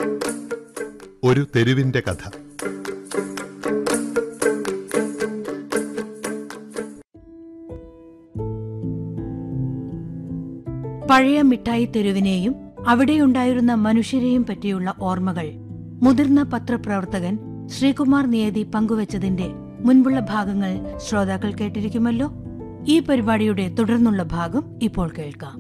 ഒരു തെരുവിന്റെ കഥ പഴയ മിഠായി തെരുവിനെയും അവിടെയുണ്ടായിരുന്ന മനുഷ്യരെയും പറ്റിയുള്ള ഓർമ്മകൾ മുതിർന്ന പത്രപ്രവർത്തകൻ ശ്രീകുമാർ നിയതി പങ്കുവച്ചതിന്റെ മുൻപുള്ള ഭാഗങ്ങൾ ശ്രോതാക്കൾ കേട്ടിരിക്കുമല്ലോ ഈ പരിപാടിയുടെ തുടർന്നുള്ള ഭാഗം ഇപ്പോൾ കേൾക്കാം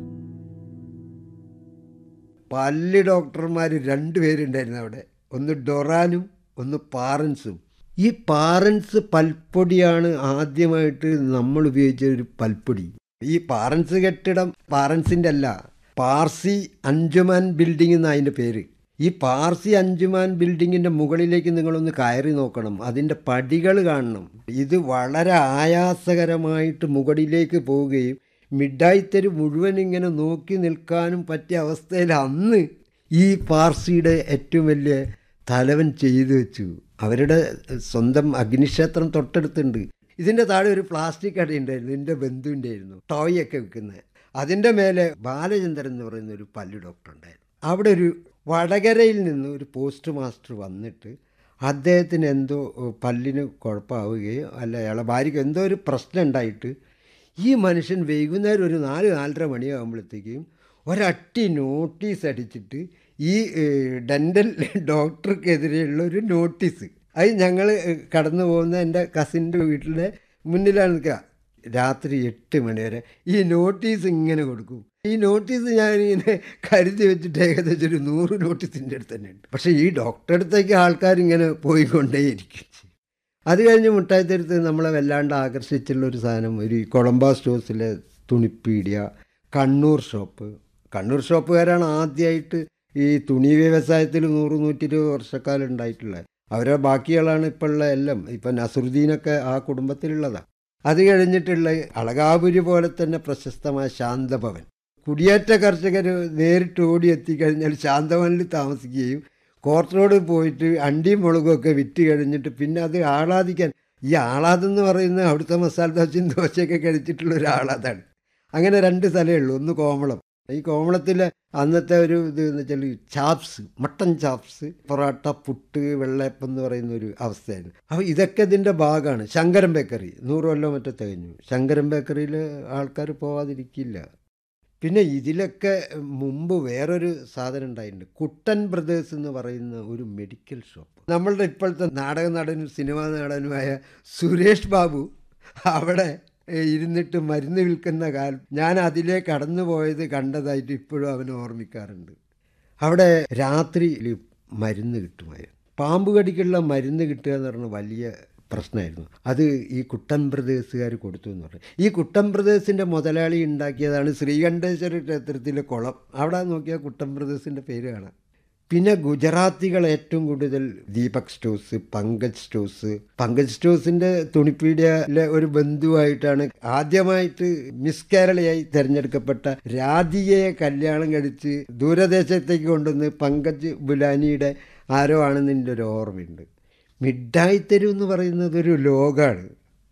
പല്ല് ഡോക്ടർമാർ രണ്ടുപേരുണ്ടായിരുന്നു അവിടെ ഒന്ന് ഡൊറാനും ഒന്ന് പാറൻസും ഈ പാറൻസ് പൽപ്പൊടിയാണ് ആദ്യമായിട്ട് നമ്മൾ ഉപയോഗിച്ച ഒരു പൽപ്പൊടി ഈ പാറൻസ് കെട്ടിടം പാറൻസിൻ്റെ അല്ല പാർസി അഞ്ചുമാൻ ബിൽഡിംഗ് എന്ന അതിൻ്റെ പേര് ഈ പാർസി അഞ്ചുമാൻ ബിൽഡിങ്ങിൻ്റെ മുകളിലേക്ക് നിങ്ങളൊന്ന് കയറി നോക്കണം അതിൻ്റെ പടികൾ കാണണം ഇത് വളരെ ആയാസകരമായിട്ട് മുകളിലേക്ക് പോവുകയും മിഠായിത്തെരു മുഴുവൻ ഇങ്ങനെ നോക്കി നിൽക്കാനും പറ്റിയ അവസ്ഥയിൽ അന്ന് ഈ പാർസിയുടെ ഏറ്റവും വലിയ തലവൻ ചെയ്തു വെച്ചു അവരുടെ സ്വന്തം അഗ്നിക്ഷേത്രം തൊട്ടടുത്തുണ്ട് ഇതിൻ്റെ താഴെ ഒരു പ്ലാസ്റ്റിക് കട ഉണ്ടായിരുന്നു എൻ്റെ ബന്ധുവിൻ്റെ ആയിരുന്നു ടോയ് ഒക്കെ വിൽക്കുന്നത് അതിൻ്റെ മേലെ ബാലചന്ദ്രൻ എന്ന് പറയുന്ന ഒരു പല്ല് ഡോക്ടർ ഉണ്ടായിരുന്നു അവിടെ ഒരു വടകരയിൽ നിന്ന് ഒരു പോസ്റ്റ് മാസ്റ്റർ വന്നിട്ട് അദ്ദേഹത്തിന് എന്തോ ഏഹ്, പല്ലിന് കുഴപ്പമാവുകയോ അല്ല അയാളെ ഭാര്യയ്ക്ക് എന്തോ ഒരു പ്രശ്നം ഉണ്ടായിട്ട് ഈ മനുഷ്യൻ വൈകുന്നേരം ഒരു നാല് നാലര മണിയാകുമ്പോഴത്തേക്കും ഒരട്ടി നോട്ടീസ് അടിച്ചിട്ട് ഈ ഏഹ്, ഡെൻ്റൽ ഡോക്ടർക്കെതിരെയുള്ള ഒരു നോട്ടീസ് അത് ഞങ്ങൾ കടന്നു പോകുന്ന എൻ്റെ കസിൻ്റെ വീട്ടിലെ മുന്നിലാണ് നിൽക്കുക രാത്രി എട്ട് മണി വരെ ഈ നോട്ടീസ് ഇങ്ങനെ കൊടുക്കും ഈ നോട്ടീസ് ഞാനിങ്ങനെ കരുതി വെച്ചിട്ട് ഏകദേശം ഒരു നൂറ് നോട്ടീസിൻ്റെ അടുത്ത് തന്നെ ഉണ്ട് പക്ഷേ ഈ ഡോക്ടറെ അടുത്തേക്ക് ആൾക്കാർ ഇങ്ങനെ പോയിക്കൊണ്ടേയിരിക്കും അത് കഴിഞ്ഞ് മുട്ടായിത്തരത്ത് നമ്മളെ വല്ലാണ്ട് ആകർഷിച്ചുള്ള ഒരു സാധനം ഒരു ഈ കൊളംബ സ്റ്റോഴ്സിലെ തുണിപ്പീഡിയ കണ്ണൂർ ഷോപ്പ് കണ്ണൂർ ഷോപ്പുകാരാണ് ആദ്യമായിട്ട് ഈ തുണി വ്യവസായത്തിൽ നൂറ് നൂറ്റി ഇരുപത് വർഷക്കാലം ഉണ്ടായിട്ടുള്ളത് അവരെ ബാക്കികളാണ് ഇപ്പോൾ ഉള്ള എല്ലാം ഇപ്പം നസറുദ്ദീനൊക്കെ ആ കുടുംബത്തിലുള്ളതാണ് അത് കഴിഞ്ഞിട്ടുള്ള അളകാപുരി പോലെ തന്നെ പ്രശസ്തമായ ശാന്തഭവൻ കുടിയേറ്റ കർഷകർ നേരിട്ട് ഓടി എത്തിക്കഴിഞ്ഞാൽ ശാന്തഭവനിൽ താമസിക്കുകയും കോർട്ട് റോഡ് പോയിട്ട് അണ്ടിയും മുളകും ഒക്കെ വിറ്റ് കഴിഞ്ഞിട്ട് പിന്നെ അത് ആളാദിക്കാൻ ഈ ആളാദെന്ന് പറയുന്നത് അവിടുത്തെ മസാല ദോശയും ദോശയൊക്കെ കഴിച്ചിട്ടുള്ള ഒരു ആളാദാണ് അങ്ങനെ രണ്ട് സ്ഥലമേ ഉള്ളൂ ഒന്ന് കോമളം ഈ കോമളത്തിലെ അന്നത്തെ ഒരു ഇത് എന്ന് വെച്ചാൽ chops mutton chops porotta puttu vellayappam എന്ന് പറയുന്ന ഒരു അവസ്ഥയായിരുന്നു അപ്പോൾ ഇതൊക്കെ ഇതിൻ്റെ ഭാഗമാണ് ശങ്കരൻ ബേക്കറി നൂറ് കൊല്ലം മറ്റോ തികഞ്ഞു ശങ്കരൻ ബേക്കറിയിൽ ആൾക്കാർ പോവാതിരിക്കില്ല പിന്നെ ഇതിലൊക്കെ മുമ്പ് വേറൊരു സാധനം ഉണ്ടായിട്ടുണ്ട് കുട്ടൻ ബ്രദേഴ്സ് എന്ന് പറയുന്ന ഒരു മെഡിക്കൽ ഷോപ്പ് നമ്മളുടെ ഇപ്പോഴത്തെ നാടക നടനും സിനിമാ നടനുമായ സുരേഷ് ബാബു അവിടെ ഏഹ്, ഇരുന്നിട്ട് മരുന്ന് വിൽക്കുന്ന കാലം ഞാൻ അതിലേ കടന്നു പോയത് കണ്ടതായിട്ട് ഇപ്പോഴും അവന് ഓർമ്മിക്കാറുണ്ട് അവിടെ രാത്രിയിൽ മരുന്ന് കിട്ടുമായിരുന്നു പാമ്പ് കടിക്കുള്ള മരുന്ന് കിട്ടുക എന്ന് പറഞ്ഞാൽ വലിയ പ്രശ്നമായിരുന്നു അത് ഈ കുട്ടൻ ബ്രദേഴ്സുകാർ കൊടുത്തു എന്ന് പറഞ്ഞു ഈ കുട്ടൻ ബ്രദേഴ്സിൻ്റെ മുതലാളി ഉണ്ടാക്കിയതാണ് ശ്രീകണ്ഠേശ്വര ക്ഷേത്രത്തിലെ കുളം അവിടെ നോക്കിയാൽ കുട്ടൻ ബ്രദേഴ്സിൻ്റെ പേര് കാണാം പിന്നെ ഗുജറാത്തികൾ ഏറ്റവും കൂടുതൽ ദീപക് സ്റ്റോഴ്സ് പങ്കജ് സ്റ്റോഴ്സ് പങ്കജ് സ്റ്റോഴ്സിൻ്റെ തുണിപ്പീഡിയയിലെ ഒരു ബന്ധുവായിട്ടാണ് ആദ്യമായിട്ട് മിസ് കേരളയായി തിരഞ്ഞെടുക്കപ്പെട്ട രാധികയെ കല്യാണം കഴിച്ച് ദൂരദേശത്തേക്ക് കൊണ്ടുവന്ന് പങ്കജ് ബുലാനിയുടെ ആരോ ആണെന്ന് എൻ്റെ ഒരു ഓർമ്മയുണ്ട് മിഠായി തെരുവ് എന്ന് പറയുന്നത് ഒരു ലോകമാണ്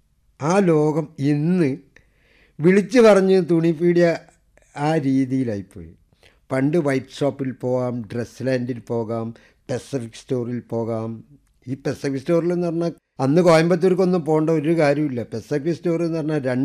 ആ ലോകം ഇന്ന് വിളിച്ചു പറഞ്ഞ് തുണിപ്പീഡിയ ആ രീതിയിലായിപ്പോയി പണ്ട് വൈറ്റ് ഷോപ്പിൽ പോകാം ഡ്രസ് ലാൻഡിൽ പോകാം പെസഫിക് സ്റ്റോറിൽ പോകാം ഈ പെസഫിക് സ്റ്റോറിൽ എന്ന് പറഞ്ഞാൽ അന്ന് കോയമ്പത്തൂർക്കൊന്നും പോകേണ്ട ഒരു കാര്യമില്ല പെസഫിക് സ്റ്റോർ എന്ന് പറഞ്ഞാൽ രണ്ട്